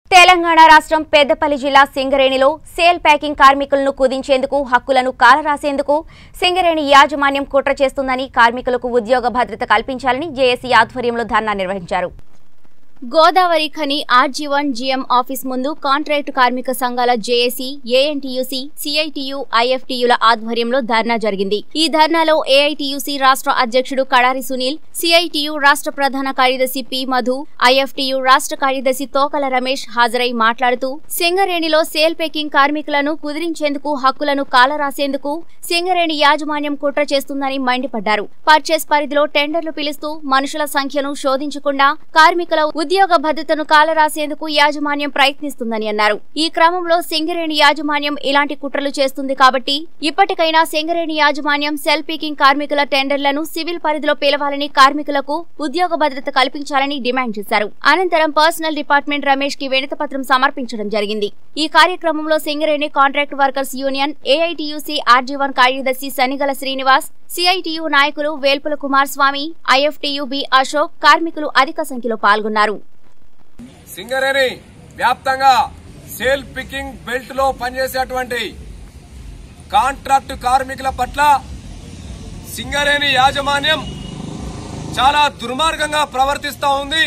తెలంగాణ రాష్ట్రం పెద్దపల్లి జిల్లా సింగరేణిలో సేల్ ప్యాకింగ్ కార్మికులను కుదించేందుకు హక్కులను కాలరాసేందుకు సింగరేణి యాజమాన్యం కుట్ర చేస్తుందని కార్మికులకు ఉద్యోగ భద్రత కల్పించాలని జేఏసీ ఆధ్వర్యంలో ధర్నా నిర్వహించారు Godavarikhani RG one GM office ముందు కాంట్రాక్టు కార్మిక సంఘాల జేఏసీ ఏఎన్టీయూసీ సిఐటియు ఐఎఫ్టియుల ఆధ్వర్యంలో ధర్నా జరిగింది ఈ ధర్నాలో ఏఐటియుసి రాష్ట్ర అధ్యక్షుడు కడారి సునీల్ సిఐటియు రాష్ట్ర ప్రధాన కార్యదర్శి పి మధు ఐఎఫ్టియు రాష్ట్ర కార్యదర్శి తోకల రమేష్ హాజరై మాట్లాడుతూ సింగరేణిలో సేల్ పేకింగ్ కార్మికులను కుదిరించేందుకు హక్కులను కాలరాసేందుకు సింగరేణి యాజమాన్యం కుట్ర చేస్తుందని మండిపడ్డారు పర్చేస్ పరిధిలో టెండర్లు పిలుస్తూ మనుషుల సంఖ్యను శోధించకుండా కార్మికుల ఉద్యోగ భద్రతను కాలరాసేందుకు యాజమాన్యం ప్రయత్నిస్తుందని అన్నారు ఈ క్రమంలో సింగరేణి యాజమాన్యం ఇలాంటి కుట్రలు చేస్తుంది కాబట్టి ఇప్పటికైనా సింగరేణి యాజమాన్యం సెల్ పీకింగ్ కార్మికుల టెండర్లను సివిల్ పరిధిలో పిలవాలని కార్మికులకు ఉద్యోగ భద్రత కల్పించాలని డిమాండ్ చేశారు అనంతరం పర్సనల్ డిపార్ట్మెంట్ రమేష్ కి వినతిపత్రం సమర్పించడం జరిగింది ఈ కార్యక్రమంలో Singareni contract workers union AITUC RG one కార్యదర్శి సనిగల శ్రీనివాస్ సిఐటియు నాయకులు వేల్పుల కుమార్ స్వామి ఐఎఫ్టియు బి అశోక్ కార్మికులు అధిక సంఖ్యలో పాల్గొన్నారు సింగరేణి వ్యాప్తంగా సేల్ పికింగ్ బెల్ట్ లో పనిచేసేటువంటి కాంట్రాక్ట్ కార్మికుల పట్ల సింగరేణి యాజమాన్యం చాలా దుర్మార్గంగా ప్రవర్తిస్తా ఉంది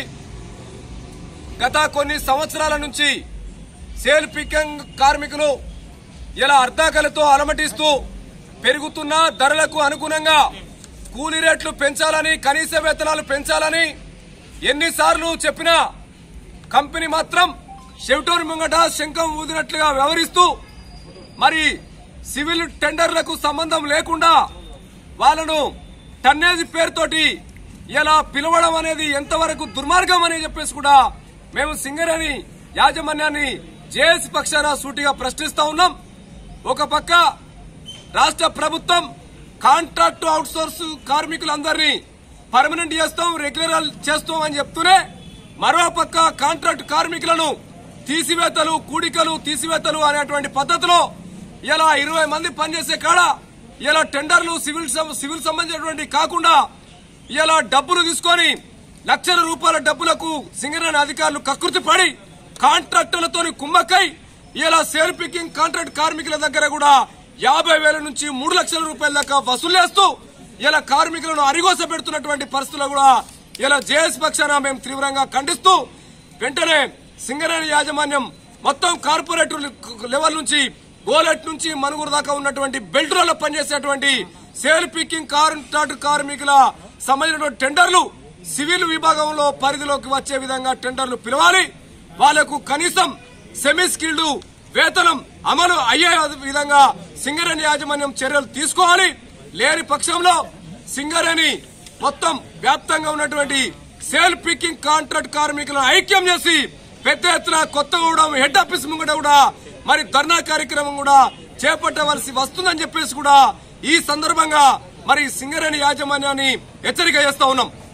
గత కొన్ని సంవత్సరాల నుంచి సేల్ పికింగ్ కార్మికులు ఇలా అర్ధాకలతో అలమటిస్తూ పెరుగుతున్న ధరలకు అనుగుణంగా కూలీ రేట్లు పెంచాలని కనీస వేతనాలు పెంచాలని ఎన్నిసార్లు చెప్పినా కంపెనీ మాత్రం షెల్టోర్ ముంగట శంఖం ఊదినట్లుగా వ్యవహరిస్తూ మరి సివిల్ టెండర్లకు సంబంధం లేకుండా వాళ్ళను టన్నేజ్ పేరుతోటి ఇలా పిలవడం అనేది ఎంతవరకు దుర్మార్గం అని చెప్పేసి కూడా మేము సింగరేణి యాజమాన్యాన్ని జేఎస్ పక్షాన సూటిగా ప్రశ్నిస్తా ఉన్నాం ఒక పక్క రాష్ట్ర ప్రభుత్వం కాంట్రాక్ట్ అవుట్సోర్స్ కార్మికులందరినీ పర్మనెంట్ చేస్తాం రెగ్యులర్ చేస్తాం అని చెప్తూనే మరో పక్క కాంట్రాక్ట్ కార్మికులను తీసివేతలు కూడికలు తీసివేతలు అనేటువంటి పద్ధతిలో ఇలా ఇరవై మంది పనిచేసే కాడ ఇలా టెండర్లు సివిల్ సం- సివిల్ సంబంధించినటువంటి కాకుండా ఇలా డబ్బులు తీసుకొని లక్షల రూపాయల డబ్బులకు సింగరేణి అధికారులు కకృతి పడి కాంట్రాక్టర్లతో కుమ్మక్కై ఇలా సేల్ పికింగ్ కాంట్రాక్ట్ కార్మికుల దగ్గర కూడా యాభై వేల నుంచి మూడు లక్షల రూపాయల దాకా వసూలు చేస్తూ ఇలా కార్మికులను అరిగోస పెడుతున్నటువంటి పరిస్థితుల్లో కూడా ఇలా జేఎస్ పక్షాన మేము తీవ్రంగా ఖండిస్తూ వెంటనే సింగరేణి యాజమాన్యం మొత్తం కార్పొరేట్ లెవెల్ నుంచి గోలెట్ నుంచి మనుగురు దాకా ఉన్నటువంటి బెల్టులలో పనిచేసేటువంటి సేల్ పికింగ్ కాంట్రాక్ట్ కార్మికుల సంబంధించినటువంటి టెండర్లు సివిల్ విభాగంలో పరిధిలోకి వచ్చే విధంగా టెండర్లు పిలవాలి వాళ్లకు కనీసం సెమీ స్కిల్డ్ వేతనం అమలు అయ్యే విధంగా సింగరేణి యాజమాన్యం చర్యలు తీసుకోవాలి లేని పక్షంలో సింగరేణి మొత్తం వ్యాప్తంగా ఉన్నటువంటి సేల్ పికింగ్ కాంట్రాక్ట్ కార్మికులను ఐక్యం చేసి పెద్ద ఎత్తున కొత్తగూడెం హెడ్ ఆఫీస్ ముంగట కూడా మరి ధర్నా కార్యక్రమం కూడా చేపట్టవలసి వస్తుందని చెప్పేసి కూడా ఈ సందర్భంగా మరి సింగరేణి యాజమాన్యాన్ని హెచ్చరిక చేస్తా ఉన్నాం